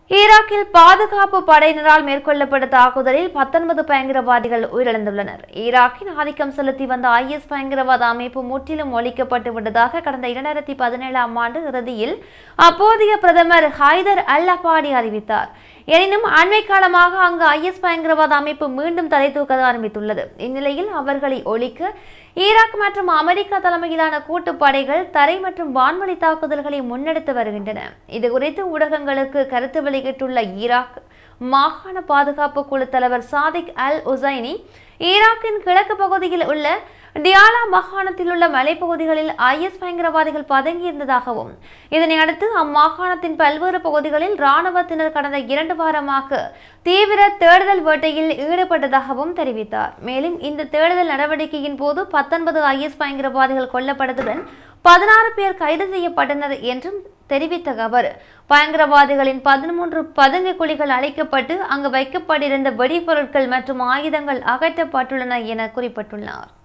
ஈராக்கில் பாதுகாப்பு படையினரால் மேற்கொள்ளப்பட்ட தாக்குதலில் பத்தொன்பது பயங்கரவாதிகள் உயிரிழந்துள்ளனர் ஈராக்கின் ஆதிக்கம் செலுத்தி வந்த ஐஎஸ் பயங்கரவாத அமைப்பு முற்றிலும் ஒழிக்கப்பட்டு விட்டதாக கடந்த இரண்டாயிரத்தி பதினேழாம் ஆண்டு இறுதியில் அப்போதைய பிரதமர் ஹைதர் அல் அபாடி அறிவித்தார் எனினும் அண்மை காலமாக அங்கு ஐஎஸ் பயங்கரவாத அமைப்பு மீண்டும் தலை தூக்க ஆரம்பித்துள்ளது இந்நிலையில் அவர்களை ஒழிக்க ஈராக் மற்றும் அமெரிக்கா தலைமையிலான கூட்டுப்படைகள் தரை மற்றும் வான்வழி தாக்குதல்களை முன்னெடுத்து வருகின்றன இதுகுறித்து ஊடகங்களுக்கு கருத்து வெளியிட்டுள்ள ஈராக் மாகாண பாதுகாப்பு குழு தலைவர் சாதிக் அல் உசைனி ஈராக்கின் கிழக்கு பகுதியில் உள்ள டியாலா மாகாணத்தில் உள்ள மலைப்பகுதிகளில் ஐஎஸ் பயங்கரவாதிகள் பதுங்கியிருந்ததாகவும் இதனை அடுத்து அம்மாகாணத்தின் பல்வேறு பகுதிகளில் இராணுவத்தினர் கடந்த இரண்டு வாரமாக தீவிர தேடுதல் வேட்டையில் ஈடுபட்டதாகவும் தெரிவித்தார் மேலும் இந்த தேடுதல் நடவடிக்கையின் போது பத்தொன்பது ஐஎஸ் பயங்கரவாதிகள் கொல்லப்பட்டதுடன் பதினாறு பேர் கைது செய்யப்பட்டனர் என்றும் தெரிவித்த அவர் பயங்கரவாதிகளின் பதிமூன்று பதுங்கு குழிகள் அழைக்கப்பட்டு அங்கு வைக்கப்பட்டிருந்த வெடிபொருட்கள் மற்றும் ஆயுதங்கள் அகற்றப்பட்டுள்ளன என குறிப்பிட்டுள்ளார்